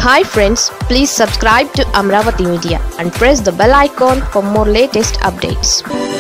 hi friends please subscribe to Amaravati media and press the bell icon for more latest updates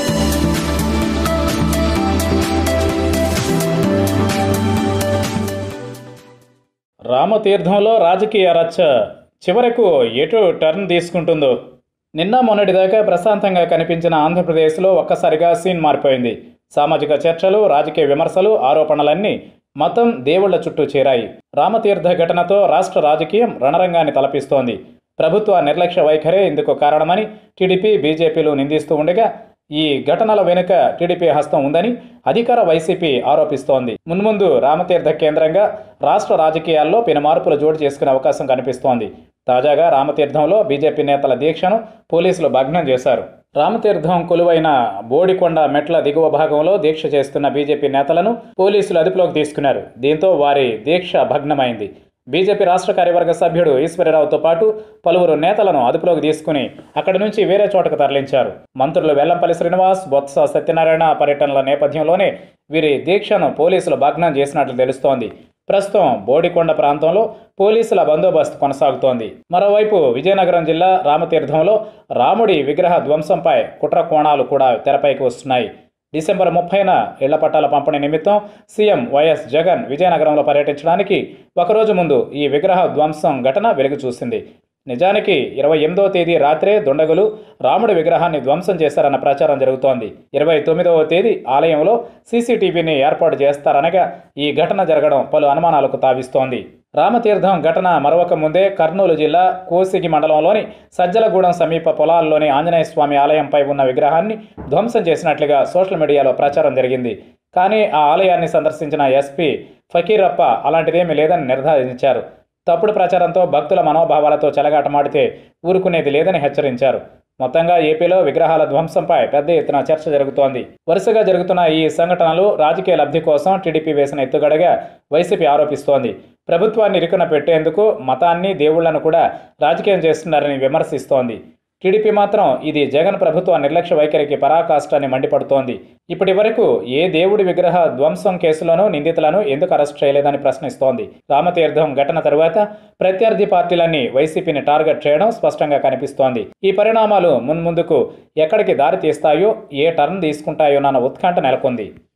రామతీర్థంలో రాజకీయ రచ్చ చివరకు ఎటు టర్న్ తీసుకుంటుందో నిన్న మొన్నటిదాకా ప్రశాంతంగా కనిపించిన ఆంధ్రప్రదేశ్లో ఒక్కసారిగా సీన్ మారిపోయింది సామాజిక చర్చలు రాజకీయ విమర్శలు ఆరోపణలన్నీ మతం దేవుళ్ల చుట్టూ చేరాయి రామతీర్థ ఘటనతో రాష్ట్ర రాజకీయం రణరంగాన్ని తలపిస్తోంది ప్రభుత్వ నిర్లక్ష్య వైఖరే ఇందుకు కారణమని టీడీపీ బీజేపీలు నిందిస్తూ ఉండగా ఈ ఘటనల వెనుక టీడీపీ హస్తం ఉందని అధికార వైసీపీ ఆరోపిస్తోంది మున్ముందు రామతీర్థ కేంద్రంగా రాష్ట్ర రాజకీయాల్లో పెను మార్పులు జోడు చేసుకునే అవకాశం కనిపిస్తోంది తాజాగా రామతీర్థంలో బీజేపీ నేతల దీక్షను పోలీసులు భగ్నం చేశారు రామతీర్థం కొలువైన బోడికొండ మెట్ల దిగువ భాగంలో దీక్ష చేస్తున్న బీజేపీ నేతలను పోలీసులు అదుపులోకి తీసుకున్నారు దీంతో వారి దీక్ష భగ్నమైంది బీజేపీ రాష్ట్ర కార్యవర్గ సభ్యుడు ఈశ్వరరావుతో పాటు పలువురు నేతలను అదుపులోకి తీసుకుని అక్కడి నుంచి వేరే చోటకు తరలించారు మంత్రులు వెల్లంపల్లి శ్రీనివాస్ బొత్స సత్యనారాయణ పర్యటనల నేపథ్యంలోనే వీరి దీక్షను పోలీసులు భగ్నం చేసినట్లు తెలుస్తోంది ప్రస్తుతం బోడికొండ ప్రాంతంలో పోలీసుల బందోబస్తు కొనసాగుతోంది మరోవైపు విజయనగరం జిల్లా రామతీర్థంలో రాముడి విగ్రహ ధ్వంసంపై కుట్ర కోణాలు కూడా తెరపైకి వస్తున్నాయి డిసెంబర్ ముప్పైన ఇళ్ల పట్టాల పంపిణీ నిమిత్తం సీఎం వైఎస్ జగన్ విజయనగరంలో పర్యటించడానికి ఒకరోజు ముందు ఈ విగ్రహ ధ్వంసం ఘటన వెలుగు చూసింది నిజానికి ఇరవై ఎనిమిదో తేదీ రాత్రే దుండగులు రాముడి విగ్రహాన్ని ధ్వంసం చేశారన్న ప్రచారం జరుగుతోంది ఇరవై తొమ్మిదవ తేదీ ఆలయంలో సీసీటీవీని ఏర్పాటు చేస్తారనగా ఈ ఘటన జరగడం పలు అనుమానాలకు తావిస్తోంది రామతీర్థం ఘటన మరొక ముందే కర్నూలు జిల్లా కోసిగి మండలంలోని సజ్జలగూడెం సమీప పొలాల్లోని ఆంజనేయ స్వామి ఆలయంపై ఉన్న విగ్రహాన్ని ధ్వంసం చేసినట్లుగా సోషల్ మీడియాలో ప్రచారం జరిగింది కానీ ఆ ఆలయాన్ని సందర్శించిన ఎస్పీ ఫకీరప్ప అలాంటిదేమీ లేదని నిర్ధారించారు తప్పుడు ప్రచారంతో భక్తుల మనోభావాలతో చెలగాటమాడితే ఊరుకునేది లేదని హెచ్చరించారు మొత్తంగా ఏపీలో విగ్రహాల ధ్వంసంపై పెద్ద ఎత్తున చర్చ జరుగుతోంది వరుసగా జరుగుతున్న ఈ సంఘటనలు రాజకీయ లబ్ధి కోసం టీడీపీ వేసిన ఎత్తుగడగా వైసీపీ ఆరోపిస్తోంది ప్రభుత్వాన్ని ఇరుకున పెట్టేందుకు మతాన్ని దేవుళ్లను కూడా రాజకీయం చేస్తున్నారని విమర్శిస్తోంది టీడీపీ మాత్రం ఇది జగన్ ప్రభుత్వ నిర్లక్ష్య వైఖరికి పరాకాష్టాన్ని మండిపడుతోంది ఇప్పటి వరకు ఏ దేవుడి విగ్రహ ధ్వంసం కేసులోనూ నిందితులను ఎందుకు అరెస్ట్ చేయలేదని ప్రశ్నిస్తోంది రామతీర్థం ఘటన తరువాత ప్రత్యర్థి పార్టీలన్నీ వైసీపీని టార్గెట్ చేయడం స్పష్టంగా కనిపిస్తోంది ఈ పరిణామాలు మున్ముందుకు ఎక్కడికి దారి తీస్తాయో ఏ టర్న్ తీసుకుంటాయోనన్న ఉత్కంఠ నెలకొంది